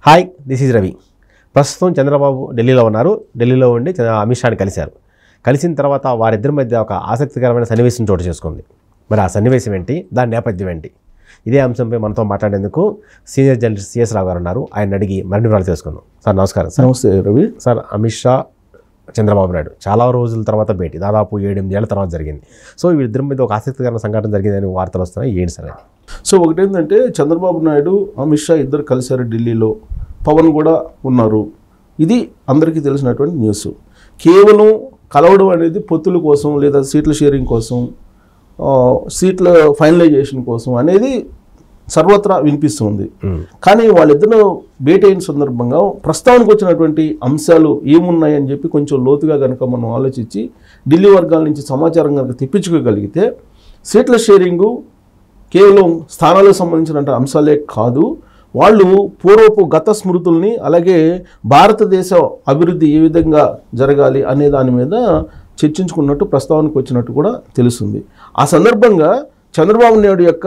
Hi this is Ravi ప్రస్తుతం చంద్రబాబు ఢిల్లీలో ఉన్నారు ఢిల్లీలో ఉండి చ- అమిత్ షాని కలిశారు కలిసిన తర్వాత వారిద్దరి మధ్య ఒక ఆసక్తికరమైన సన్నివేశం చోటు చేసుకుంది మరి ఆ సన్నివేశం ఏంటి దాని నేపథ్యం ఏంటి ఇదే అంశంపై మనతో మాట్లాడేందుకు సీనియర్ జర్నలిస్ట్ సిఎస్ రావు గారు ఉన్నారు ఆయన అడిగి మరిన్ని వివరాలు తెలుసుకుందాం సార్ నమస్కారం సార్ నమస్తే రవి సార్ అమిత్ షా చంద్రబాబు నాయుడు చాలా రోజుల తర్వాత భేటీ దాదాపు ఏడెనిమిది ఏళ్ల తర్వాత జరిగింది సో వీళ్ళిద్దరి మీద ఒక ఆసక్తికరమైన సంఘటన జరిగిందని వార్తలు వస్తున్నాయి ఏంటి సార్ అది సో ఒకటేంటంటే చంద్రబాబు నాయుడు అమిత్ షా ఇద్దరు కలిశారు ఢిల్లీలో పవన్ కూడా ఉన్నారు ఇది అందరికీ తెలిసినటువంటి న్యూస్ కేవలం కలవడం అనేది పొత్తుల కోసం లేదా సీట్ల షేరింగ్ కోసం ఆ, సీట్ల ఫైనలైజేషన్ కోసం అనేది సర్వత్రా వినిపిస్తుంది కానీ వాళ్ళిద్దరు భేటీ అయిన సందర్భంగా ప్రస్తావనకు వచ్చినటువంటి అంశాలు ఏమున్నాయని చెప్పి కొంచెం లోతుగా కనుక మనం ఆలోచించి ఢిల్లీ వర్గాల నుంచి సమాచారం కనుక తెప్పించుకోగలిగితే సీట్ల షేరింగు కేవలం స్థానాలకు సంబంధించిన అంశాలే కాదు వాళ్ళు పూర్వపు గత స్మృతుల్ని అలాగే భారతదేశ అభివృద్ధి ఏ విధంగా జరగాలి అనే దాని మీద చర్చించుకున్నట్టు ప్రస్తావనకు వచ్చినట్టు కూడా తెలుస్తుంది ఆ సందర్భంగా చంద్రబాబు నాయుడు యొక్క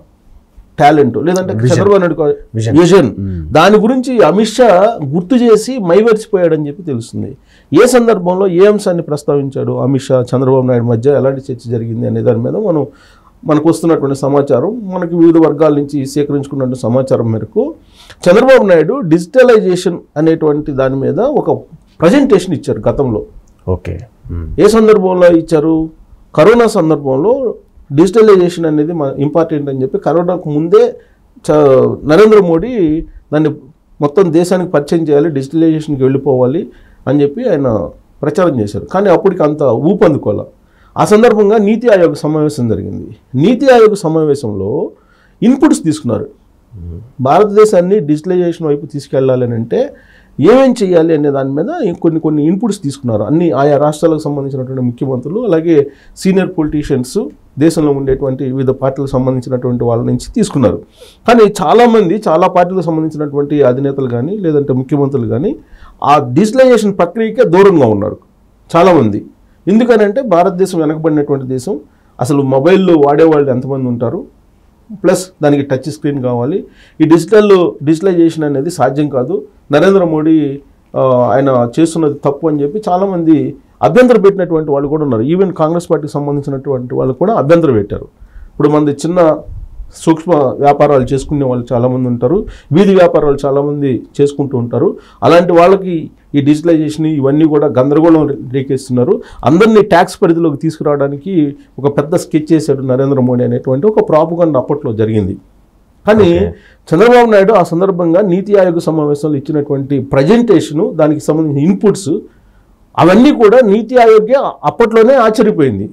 టాలెంట్ లేదంటే చంద్రబాబు నాయుడు Vision. విజన్ దాని గురించి అమిత్ షా గుర్తు చేసి మైవరిచిపోయాడని చెప్పి తెలుస్తుంది ఏ సందర్భంలో ఏ అంశాన్ని ప్రస్తావించాడు అమిత్ షా చంద్రబాబు నాయుడు మధ్య ఎలాంటి చర్చ జరిగింది అనే దాని మీద మనం మనకు వస్తున్నటువంటి సమాచారం మనకి వివిధ వర్గాల నుంచి సేకరించుకున్న సమాచారం మేరకు చంద్రబాబు నాయుడు డిజిటలైజేషన్ అనేటువంటి దాని మీద ఒక ప్రజెంటేషన్ ఇచ్చారు గతంలో ఓకే ఏ సందర్భంలో ఇచ్చారు కరోనా సందర్భంలో డిజిటలైజేషన్ అనేది ఇంపార్టెంట్ అని చెప్పి కరోనాకు ముందే చ నరేంద్ర మోడీ దాన్ని మొత్తం దేశానికి పరిచయం చేయాలి డిజిటలైజేషన్కి వెళ్ళిపోవాలి అని చెప్పి ఆయన ప్రచారం చేశారు కానీ అప్పటికి అంత ఊపందుకోలే ఆ సందర్భంగా నీతి ఆయోగ్ సమావేశం జరిగింది నీతి ఆయోగ్ సమావేశంలో ఇన్పుట్స్ తీసుకున్నారు భారతదేశాన్ని డిజిటలైజేషన్ వైపు తీసుకెళ్ళాలని అంటే ఏమేం చేయాలి అనే దాని మీద కొన్ని కొన్ని ఇన్పుట్స్ తీసుకున్నారు అన్ని ఆయా రాష్ట్రాలకు సంబంధించినటువంటి ముఖ్యమంత్రులు అలాగే సీనియర్ పొలిటీషియన్స్ దేశంలో ఉండేటువంటి వివిధ పార్టీలకు సంబంధించినటువంటి వాళ్ళ నుంచి తీసుకున్నారు కానీ చాలామంది చాలా పార్టీలకు సంబంధించినటువంటి అధినేతలు కానీ లేదంటే ముఖ్యమంత్రులు కానీ ఆ డిజిటలైజేషన్ ప్రక్రియకే దూరంగా ఉన్నారు చాలామంది ఎందుకనంటే భారతదేశం వెనకబడినటువంటి దేశం అసలు మొబైల్లో వాడేవాళ్ళు ఎంతమంది ఉంటారు ప్లస్ దానికి టచ్ స్క్రీన్ కావాలి ఈ డిజిటల్ డిజిటలైజేషన్ అనేది సాధ్యం కాదు నరేంద్ర మోడీ ఆ, ఆయన చేస్తున్నది తప్పు అని చెప్పి చాలామంది అభ్యంతరం పెట్టినటువంటి వాళ్ళు కూడా ఉన్నారు ఈవెన్ కాంగ్రెస్ పార్టీకి సంబంధించినటువంటి వాళ్ళు కూడా అభ్యంతరం పెట్టారు ఇప్పుడు మనది చిన్న సూక్ష్మ వ్యాపారాలు చేసుకునే వాళ్ళు చాలామంది ఉంటారు వీధి వ్యాపారాలు చాలామంది చేసుకుంటూ ఉంటారు అలాంటి వాళ్ళకి ఈ డిజిటలైజేషన్ ఇవన్నీ కూడా గందరగోళం రేకేస్తున్నారు అందరినీ ట్యాక్స్ పరిధిలోకి తీసుకురావడానికి ఒక పెద్ద స్కెచ్ చేశాడు నరేంద్ర మోడీ అనేటువంటి ఒక ప్రాపగండ అప్పట్లో జరిగింది కానీ చంద్రబాబు నాయుడు ఆ సందర్భంగా నీతి ఆయోగ్ సమావేశంలో ఇచ్చినటువంటి ప్రజెంటేషను దానికి సంబంధించిన ఇన్పుట్స్ అవన్నీ కూడా నీతి ఆయోగే అప్పట్లోనే ఆశ్చర్యపోయింది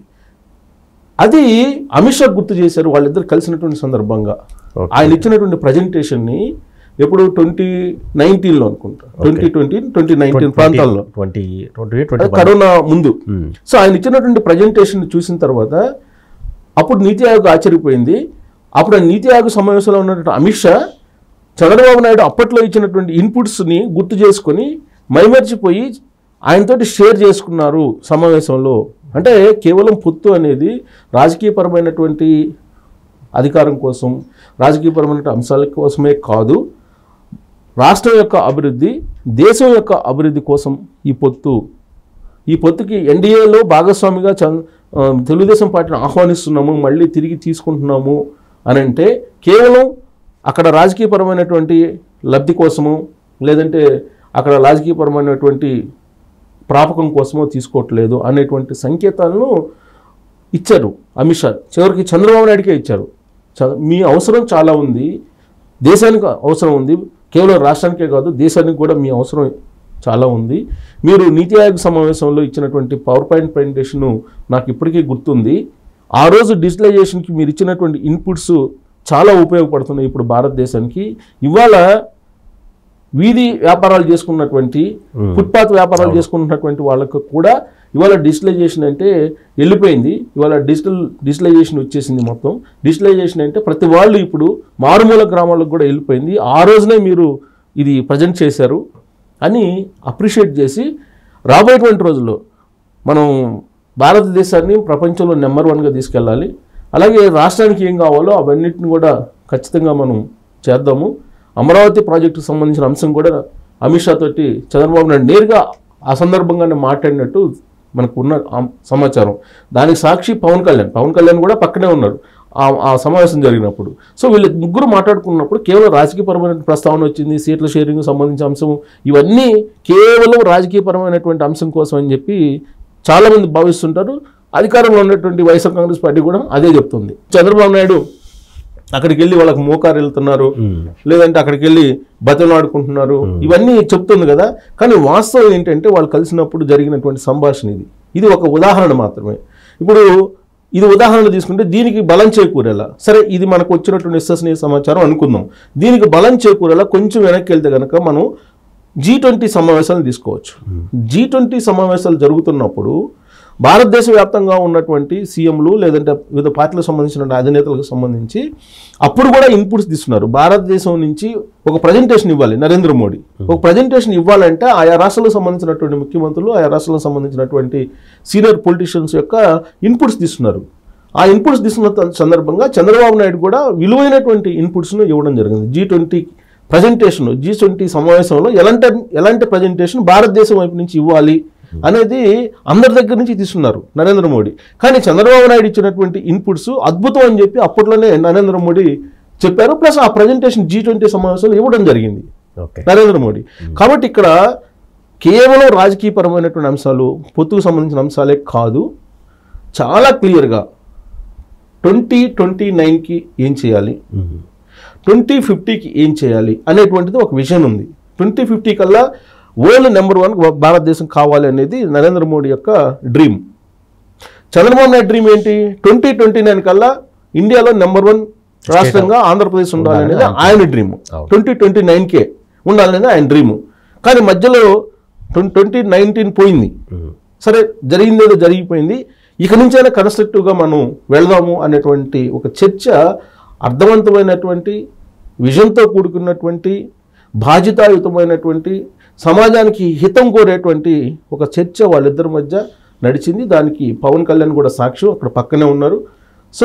అది అమిత్ షా గుర్తు చేశారు వాళ్ళిద్దరు కలిసినటువంటి సందర్భంగా Okay. ఆయన ఇచ్చినటువంటి ప్రజెంటేషన్ని ఎప్పుడు ట్వంటీ నైన్టీన్లో అనుకుంటా ట్వంటీ ట్వంటీ ట్వంటీ నైన్టీన్ ప్రాంతాల్లో ట్వంటీ ట్వంటీ ట్వంటీ కరోనా ముందు సో ఆయన ఇచ్చినటువంటి ప్రజెంటేషన్ చూసిన తర్వాత అప్పుడు నీతి ఆయోగ్ ఆశ్చర్యపోయింది అప్పుడు ఆ నీతి ఆయోగ్ సమావేశంలో ఉన్నటువంటి అమిత్ షా చంద్రబాబు నాయుడు అప్పట్లో ఇచ్చినటువంటి ఇన్పుట్స్ని గుర్తు చేసుకొని మైమర్చిపోయి ఆయనతోటి షేర్ చేసుకున్నారు సమావేశంలో అంటే కేవలం పొత్తు అనేది రాజకీయపరమైనటువంటి అధికారం కోసం రాజకీయపరమైన అంశాల కోసమే కాదు రాష్ట్రం యొక్క అభివృద్ధి దేశం యొక్క అభివృద్ధి కోసం ఈ పొత్తు ఈ పొత్తుకి ఎన్డీఏలో భాగస్వామిగా చం ఆ, తెలుగుదేశం పార్టీని ఆహ్వానిస్తున్నాము మళ్ళీ తిరిగి తీసుకుంటున్నాము అని అంటే కేవలం అక్కడ రాజకీయపరమైనటువంటి లబ్ధి కోసము లేదంటే అక్కడ రాజకీయపరమైనటువంటి ప్రాపకం కోసమో తీసుకోవట్లేదు అనేటువంటి సంకేతాలను ఇచ్చారు అమిత్ షా చివరికి చంద్రబాబు నాయుడికే ఇచ్చారు చ- మీ అవసరం చాలా ఉంది దేశానికి అవసరం ఉంది కేవలం రాష్ట్రానికే కాదు దేశానికి కూడా మీ అవసరం చాలా ఉంది మీరు నీతి ఆయోగ్ సమావేశంలో ఇచ్చినటువంటి పవర్ పాయింట్ ప్రజెంటేషన్ నాకు ఇప్పటికీ గుర్తుంది ఆ రోజు డిజిటలైజేషన్కి మీరు ఇచ్చినటువంటి ఇన్పుట్స్ చాలా ఉపయోగపడుతున్నాయి ఇప్పుడు భారతదేశానికి ఇవాళ వీధి వ్యాపారాలు చేసుకున్నటువంటి ఫుట్పాత్ వ్యాపారాలు చేసుకున్నటువంటి వాళ్ళకు కూడా ఇవాళ డిజిటలైజేషన్ అంటే వెళ్ళిపోయింది ఇవాళ డిజిటల్ డిజిటలైజేషన్ వచ్చేసింది మొత్తం డిజిటలైజేషన్ అంటే ప్రతి వాళ్ళు ఇప్పుడు మారుమూల గ్రామాలకు కూడా వెళ్ళిపోయింది ఆ రోజునే మీరు ఇది ప్రజెంట్ చేశారు అని అప్రిషియేట్ చేసి రాబోయేటువంటి రోజుల్లో మనం భారతదేశాన్ని ప్రపంచంలో నెంబర్ వన్గా తీసుకెళ్ళాలి అలాగే రాష్ట్రానికి ఏం కావాలో అవన్నిటిని కూడా ఖచ్చితంగా మనం చేద్దాము అమరావతి ప్రాజెక్టుకు సంబంధించిన అంశం కూడా అమిత్ షా తోటి చంద్రబాబు నాయుడు నేరుగా ఆ సందర్భంగానే మాట్లాడినట్టు మనకు ఉన్న ఆ సమాచారం దానికి సాక్షి పవన్ కళ్యాణ్ పవన్ కళ్యాణ్ కూడా పక్కనే ఉన్నారు ఆ ఆ సమావేశం జరిగినప్పుడు సో వీళ్ళు ముగ్గురు మాట్లాడుకున్నప్పుడు కేవలం రాజకీయపరమైన ప్రస్తావన వచ్చింది సీట్ల షేరింగ్ సంబంధించిన అంశం ఇవన్నీ కేవలం రాజకీయపరమైనటువంటి అంశం కోసం అని చెప్పి చాలామంది భావిస్తుంటారు అధికారంలో ఉన్నటువంటి వైఎస్ఆర్ కాంగ్రెస్ పార్టీ కూడా అదే చెప్తుంది చంద్రబాబు నాయుడు అక్కడికి వెళ్ళి వాళ్ళకి మోకారు వెళ్తున్నారు లేదంటే అక్కడికి వెళ్ళి బతులు ఆడుకుంటున్నారు ఇవన్నీ చెప్తుంది కదా కానీ వాస్తవం ఏంటంటే వాళ్ళు కలిసినప్పుడు జరిగినటువంటి సంభాషణ ఇది ఇది ఒక ఉదాహరణ మాత్రమే ఇప్పుడు ఇది ఉదాహరణ తీసుకుంటే దీనికి బలం చేకూరేలా సరే ఇది మనకు వచ్చినటువంటి విశ్వసనీయ సమాచారం అనుకుందాం దీనికి బలం చేకూరేలా కొంచెం వెనక్కి వెళ్తే కనుక మనం జీ ట్వంటీ సమావేశాలను తీసుకోవచ్చు జీ ట్వంటీ సమావేశాలు జరుగుతున్నప్పుడు భారతదేశ వ్యాప్తంగా ఉన్నటువంటి సీఎంలు లేదంటే వివిధ పార్టీలకు సంబంధించిన అధినేతలకు సంబంధించి అప్పుడు కూడా ఇన్పుట్స్ తీసుకున్నారు భారతదేశం నుంచి ఒక ప్రజెంటేషన్ ఇవ్వాలి నరేంద్ర మోడీ ఒక ప్రజెంటేషన్ ఇవ్వాలంటే ఆయా రాష్ట్రాలకు సంబంధించినటువంటి ముఖ్యమంత్రులు ఆయా రాష్ట్రాలకు సంబంధించినటువంటి సీనియర్ పొలిటీషియన్స్ యొక్క ఇన్పుట్స్ తీసుకున్నారు ఆ ఇన్పుట్స్ తీసుకున్న త- సందర్భంగా చంద్రబాబు నాయుడు కూడా విలువైనటువంటి ఇన్పుట్స్ను ఇవ్వడం జరిగింది G twenty presentation G twenty సమావేశంలో ఎలాంటి ఎలాంటి ప్రజెంటేషన్ భారతదేశం వైపు నుంచి ఇవ్వాలి అనేది అందరి దగ్గర నుంచి తీసుకున్నారు నరేంద్ర మోడీ కానీ చంద్రబాబు నాయుడు ఇచ్చినటువంటి ఇన్పుట్స్ అద్భుతం అని చెప్పి అప్పట్లోనే నరేంద్ర మోడీ చెప్పారు ప్లస్ ఆ ప్రజెంటేషన్ జీ ట్వంటీ సమావేశంలో ఇవ్వడం జరిగింది ఓకే నరేంద్ర మోడీ కాబట్టి ఇక్కడ కేవలం రాజకీయపరమైనటువంటి అంశాలు పొత్తుకు సంబంధించిన అంశాలే కాదు చాలా క్లియర్గా ట్వంటీ ట్వంటీ నైన్కి ఏం చేయాలి ట్వంటీ ఫిఫ్టీకి ఏం చేయాలి అనేటువంటిది ఒక విజన్ ఉంది ట్వంటీ ఫిఫ్టీ కల్లా వరల్డ్ నెంబర్ వన్ భారతదేశం కావాలి అనేది నరేంద్ర మోడీ యొక్క డ్రీమ్ చంద్రబాబు నాయుడు డ్రీమ్ ఏంటి ట్వంటీ ట్వంటీ నైన్ కల్లా ఇండియాలో నెంబర్ వన్ రాష్ట్రంగా ఆంధ్రప్రదేశ్ ఉండాలనేది ఆయన డ్రీమ్ అవును. ట్వంటీ ట్వంటీ నైన్కే ఉండాలనేది ఆయన డ్రీమ్ కానీ మధ్యలో ట్వంటీ నైన్టీన్ పోయింది సరే జరిగిందేదో జరిగిపోయింది ఇక నుంచైనా కన్స్ట్రక్టివ్గా మనం వెళదాము అనేటువంటి ఒక చర్చ అర్థవంతమైనటువంటి విజన్తో కూడుకున్నటువంటి బాధ్యతాయుతమైనటువంటి సమాజానికి హితం కోరేటువంటి ఒక చర్చ వాళ్ళిద్దరి మధ్య నడిచింది దానికి పవన్ కళ్యాణ్ కూడా సాక్ష్యం అక్కడ పక్కనే ఉన్నారు సో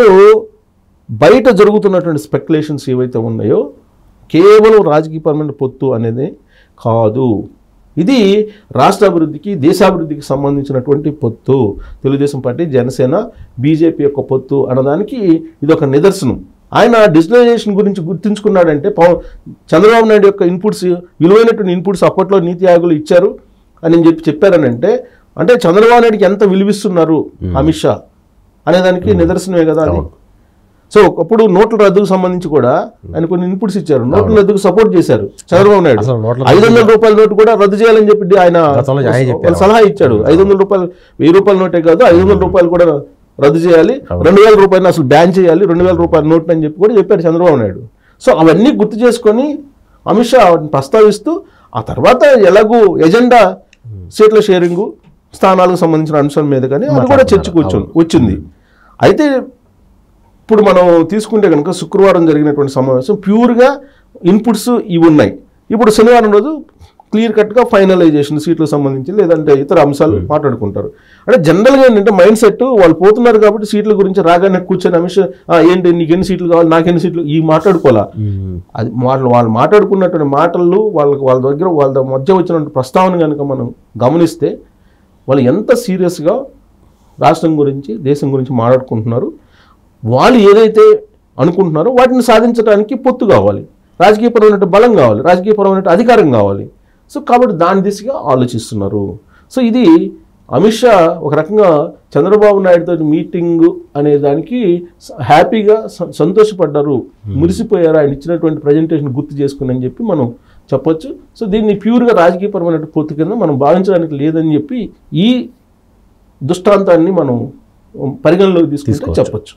బయట జరుగుతున్నటువంటి స్పెక్యులేషన్స్ ఏవైతే ఉన్నాయో కేవలం రాజకీయపరమైన పొత్తు అనేది కాదు ఇది రాష్ట్ర అభివృద్ధికి దేశాభివృద్ధికి సంబంధించినటువంటి పొత్తు తెలుగుదేశం పార్టీ జనసేన బీజేపీ యొక్క పొత్తు అన్నదానికి ఇది ఒక నిదర్శనం ఆయన డిజిటలైజేషన్ గురించి గుర్తుంచుకున్నాడంటే పవన్ చంద్రబాబు నాయుడు యొక్క ఇన్పుట్స్ విలువైనటువంటి ఇన్పుట్స్ అప్పట్లో నీతి ఆయోగులు ఇచ్చారు అని చెప్పి చెప్పారని అంటే అంటే చంద్రబాబు నాయుడుకి ఎంత విలువిస్తున్నారు అమిత్ షా అనేదానికి నిదర్శనమే కదా అది సో ఒకప్పుడు నోట్ల రద్దుకు సంబంధించి కూడా ఆయన కొన్ని ఇన్పుట్స్ ఇచ్చారు నోట్ల రద్దుకు సపోర్ట్ చేశారు చంద్రబాబు నాయుడు అసలు నోట్ల ఐదు వందల రూపాయల నోటు కూడా రద్దు చేయాలని చెప్పి ఆయన గతంలో ఆయన చెప్పారు. ఒక సలహా ఇచ్చాడు ఐదు వందల రూపాయలు వెయ్యి రూపాయల నోటే కాదు ఐదు వందల రూపాయలు కూడా రద్దు చేయాలి రెండు వేల రూపాయలు అసలు బ్యాన్ చేయాలి రెండు వేల రూపాయల నోట్ అని చెప్పి కూడా చెప్పారు చంద్రబాబు నాయుడు సో అవన్నీ గుర్తు చేసుకొని అమిత్ షా వాటిని ప్రస్తావిస్తూ ఆ తర్వాత ఎలాగూ ఎజెండా సీట్ల షేరింగ్ స్థానాలకు సంబంధించిన అంశం మీద కానీ అది కూడా చర్చకు వచ్చి- వచ్చింది అయితే ఇప్పుడు మనం తీసుకుంటే కనుక శుక్రవారం జరిగినటువంటి సమావేశం ప్యూర్గా ఇన్పుట్స్ ఇవి ఉన్నాయి ఇప్పుడు శనివారం రోజు క్లియర్ కట్గా ఫైనలైజేషన్ సీట్లకు సంబంధించి లేదంటే ఇతర అంశాలు మాట్లాడుకుంటారు అంటే జనరల్గా ఏంటంటే మైండ్ సెట్ వాళ్ళు పోతున్నారు కాబట్టి సీట్ల గురించి రాగానే కూర్చొని అమిత్ షా, "ఆ, ఏంటి నీకు ఎన్ని సీట్లు కావాలి నాకు ఎన్ని సీట్లు ఈ మాట్లాడుకోవాలా అది వాళ్ళు వాళ్ళు మాట్లాడుకున్నటువంటి మాటలు వాళ్ళకి వాళ్ళ దగ్గర వాళ్ళ మధ్య వచ్చినటువంటి ప్రస్తావన కనుక మనం గమనిస్తే వాళ్ళు ఎంత సీరియస్గా రాష్ట్రం గురించి దేశం గురించి మాట్లాడుకుంటున్నారు వాళ్ళు ఏదైతే అనుకుంటున్నారో వాటిని సాధించడానికి పొత్తు కావాలి రాజకీయపరమైన బలం కావాలి రాజకీయపరమైన అధికారం కావాలి సో కాబట్టి దాని దిశగా ఆలోచిస్తున్నారు సో ఇది అమిత్ షా ఒక రకంగా చంద్రబాబు నాయుడుతో మీటింగ్ అనే దానికి స- హ్యాపీగా స- సంతోషపడ్డారు మురిసిపోయారు ఆయన ఇచ్చినటువంటి ప్రజెంటేషన్ గుర్తు చేసుకుని అని చెప్పి మనం చెప్పొచ్చు సో దీన్ని ప్యూర్గా రాజకీయపరమైన పొత్తు కింద మనం భావించడానికి లేదని చెప్పి ఈ దృష్టాంతాన్ని మనం పరిగణలోకి తీసుకుంటే తీసుకోవచ్చు. చెప్పొచ్చు